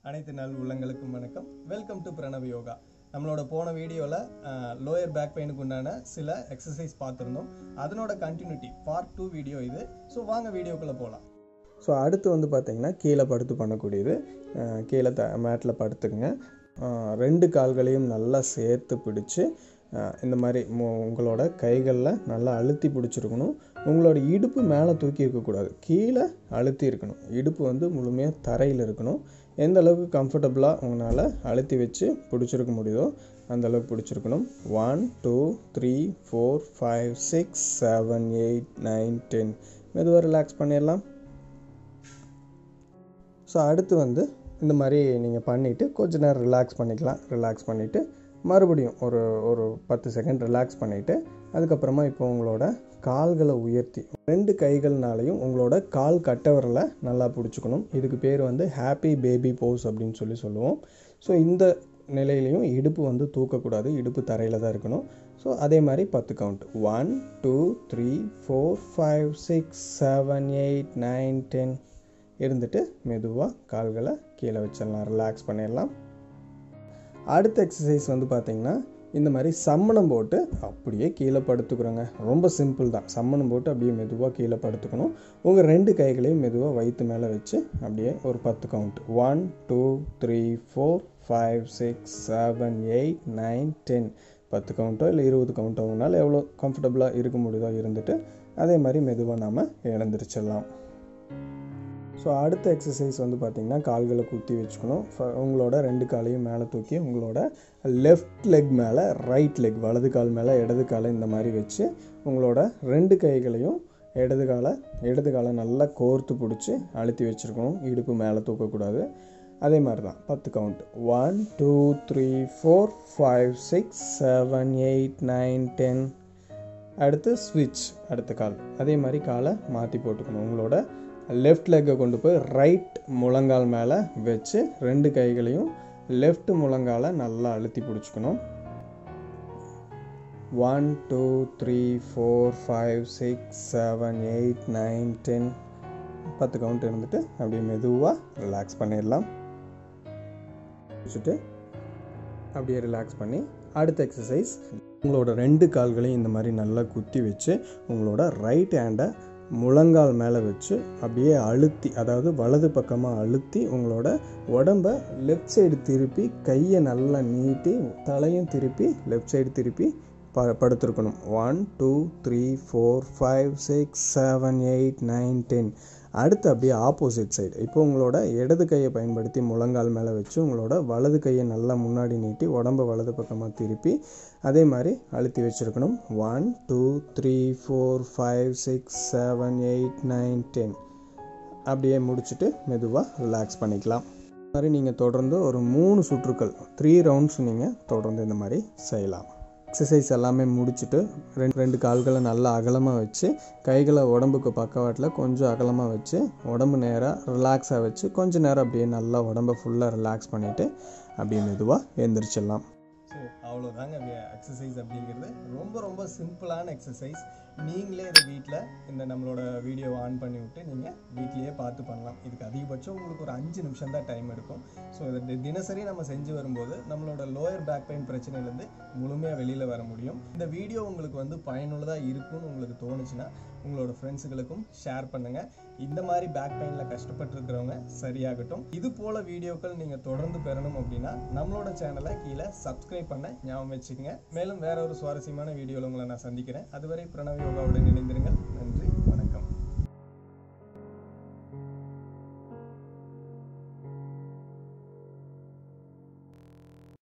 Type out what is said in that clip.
அனைத்து நல் உள்ளங்களுக்கும் வணக்கம் வெல்கம் டு பிரணவ் யோகா நம்மளோட போன வீடியோவில் லோயர் பேக் பெயினுக்கு உண்டான சில எக்ஸசைஸ் பார்த்துருந்தோம் அதனோட கண்டினியூட்டி பார்ட் டூ வீடியோ இது ஸோ வாங்க வீடியோக்குள்ளே போகலாம் ஸோ அடுத்து வந்து பார்த்தீங்கன்னா கீழே படுத்து பண்ணக்கூடியது அஹ், கீழே த மேட்டில் படுத்துக்குங்க அஹ், ரெண்டு கால்களையும் நல்லா சேர்த்து பிடிச்சு அஹ், இந்த மாதிரி மு- உங்களோட கைகளில் நல்லா அழுத்தி பிடிச்சிருக்கணும் உங்களோட இடுப்பு மேலே தூக்கி இருக்கக்கூடாது கீழே அழுத்தி இருக்கணும் இடுப்பு வந்து முழுமையாக தரையில் இருக்கணும் எந்த அளவுக்கு கம்ஃபர்டபுளாக உங்களால் அழுத்தி வச்சு பிடிச்சிருக்க முடியுதோ அந்த அளவுக்கு பிடிச்சிருக்கணும் one two three four five six seven eight nine ten மெதுவாக ரிலாக்ஸ் பண்ணிடலாம் ஸோ அடுத்து வந்து இந்த மாதிரி நீங்கள் பண்ணிவிட்டு கொஞ்ச நேரம் ரிலாக்ஸ் பண்ணிக்கலாம் ரிலாக்ஸ் பண்ணிவிட்டு மறுபடியும் ஒரு ஒரு பத்து செகண்ட் ரிலாக்ஸ் பண்ணிவிட்டு அதுக்கப்புறமா இப்போ உங்களோட கால்களை உயர்த்தி ரெண்டு கைகள்னாலையும் உங்களோட கால் கட்டவரில் நல்லா பிடிச்சிக்கணும் இதுக்கு பேர் வந்து ஹாப்பி பேபி போஸ் அப்படின்னு சொல்லி சொல்லுவோம் ஸோ இந்த நிலையிலையும் இடுப்பு வந்து தூக்கக்கூடாது இடுப்பு தரையில் தான் இருக்கணும் ஸோ அதே மாதிரி பத்து count one two three four five six seven eight nine ten இருந்துட்டு மெதுவாக கால்களை கீழே வச்சிடலாம் ரிலாக்ஸ் பண்ணிடலாம் அடுத்த எக்ஸசைஸ் வந்து பார்த்தீங்கன்னா இந்த மாதிரி சம்மணம் போட்டு அப்படியே கீழே படுத்துக்கிறோங்க ரொம்ப சிம்பிள் தான் சம்மணம் போட்டு அப்படியே மெதுவாக கீழே படுத்துக்கணும் உங்கள் ரெண்டு கைகளையும் மெதுவாக வயிற்று மேலே வச்சு அப்படியே ஒரு பத்து count one two three four five six seven eight nine ten பத்து கவுண்ட்டோ இல்லை இருபது கவுண்ட்டோ உங்களால் எவ்வளோ கம்ஃபர்டபுளாக இருக்க முடியுதோ இருந்துட்டு அதே மாதிரி மெதுவாக நாம் எழுந்திரிச்சிடலாம் ஸோ அடுத்த எக்ஸசைஸ் வந்து பார்த்திங்கன்னா கால்களை குத்தி வச்சுக்கணும் ஃப- உங்களோட ரெண்டு காலையும் மேலே தூக்கி உங்களோட லெஃப்ட் லெக் மேலே ரைட் லெக் வலது கால் மேலே இடது காலை இந்த மாதிரி வச்சு உங்களோட ரெண்டு கைகளையும் இடது காலை இடது காலை நல்லா கோர்த்து பிடிச்சி அழுத்தி வச்சுருக்கணும் இடுப்பு மேலே தூக்கக்கூடாது அதே மாதிரி தான் பத்து count one two three four five six seven eight nine ten அடுத்து ஸ்விட்ச் அடுத்த கால் அதே மாதிரி காலை மாற்றி போட்டுக்கணும் உங்களோட லெஃப்ட் லெக்கை கொண்டு போய் ரைட் முழங்கால் மேலே வச்சு ரெண்டு கைகளையும் லெஃப்ட் முழங்காலை நல்லா அழுத்தி பிடிச்சிக்கணும் one two three four five six seven eight nine ten பத்து கவுண்ட் இருந்துட்டு அப்படியே மெதுவாக ரிலாக்ஸ் பண்ணிடலாம் வச்சுட்டு அப்படியே ரிலாக்ஸ் பண்ணி அடுத்த எக்ஸசைஸ் உங்களோட ரெண்டு கால்களையும் இந்த மாதிரி நல்லா குத்தி வச்சு உங்களோட ரைட் ஹேண்டை முழங்கால் மேலே வச்சு அப்படியே அழுத்தி அதாவது வலது பக்கமாக அழுத்தி உங்களோட உடம்ப லெஃப்ட் சைடு திருப்பி கையை நல்லா நீட்டி தலையும் திருப்பி லெஃப்ட் சைடு திருப்பி ப படுத்திருக்கணும் one two three four five six seven eight nine ten அடுத்து அப்படியே ஆப்போசிட் சைடு இப்போ உங்களோட இடது கையை பயன்படுத்தி முழங்கால் மேலே வச்சு உங்களோட வலது கையை நல்லா முன்னாடி நீட்டி உடம்ப வலது பக்கமாக திருப்பி அதே மாதிரி அழுத்தி வச்சுருக்கணும் one two three four five six seven eight nine ten அப்படியே முடிச்சுட்டு மெதுவாக ரிலாக்ஸ் பண்ணிக்கலாம் இந்த மாதிரி நீங்கள் தொடர்ந்து ஒரு மூணு சுற்றுக்கள் த்ரீ ரவுண்ட்ஸ் நீங்கள் தொடர்ந்து இந்த மாதிரி செய்யலாம் எக்ஸசைஸ் எல்லாமே முடிச்சுட்டு ரெண்டு ரெண்டு கால்களை நல்லா அகலமாக வச்சு கைகளை உடம்புக்கு பக்கவாட்டில் கொஞ்சம் அகலமாக வச்சு உடம்பு நேராக ரிலாக்ஸாக வச்சு கொஞ்சம் நேரம் அப்படியே நல்லா உடம்ப ஃபுல்லாக ரிலாக்ஸ் பண்ணிவிட்டு அப்படியே மெதுவாக எழுந்திரிச்சிடலாம் ஸோ அவ்வளோதாங்க எக்ஸசைஸ் அப்படிங்கிறது ரொம்ப ரொம்ப சிம்பிளான எக்ஸசைஸ் நீங்களே இதை வீட்டில் இந்த நம்மளோட வீடியோவை ஆன் பண்ணி விட்டு நீங்கள் வீட்லேயே பார்த்து பண்ணலாம் இதுக்கு அதிகபட்சம் உங்களுக்கு ஒரு அஞ்சு நிமிஷம் தான் டைம் எடுக்கும் ஸோ இதை தி- தினசரி நம்ம செஞ்சு வரும்போது நம்மளோட லோயர் பேக் பெயின் பிரச்சனையிலேருந்து முழுமையாக வெளியில் வர முடியும் இந்த வீடியோ உங்களுக்கு வந்து பயனுள்ளதாக இருக்கும்னு உங்களுக்கு தோணுச்சுன்னா உங்களோட ஃப்ரெண்ட்ஸுகளுக்கும் ஷேர் பண்ணுங்கள் இந்த மாதிரி பேக் பெயினில் கஷ்டப்பட்டு இருக்கிறவங்க சரியாகட்டும் இது போல வீடியோக்கள் நீங்கள் தொடர்ந்து பெறணும் அப்படின்னா நம்மளோட சேனலை கீழே சப்ஸ்கிரைப் பண்ண ஞாபகம் வச்சுக்கோங்க மேலும் வேற ஒரு சுவாரஸ்யமான வீடியோவில் உங்களை நான் சந்திக்கிறேன் அதுவரை பிரணவ் யோகாவுடன் இணைந்திருங்கள் நன்றி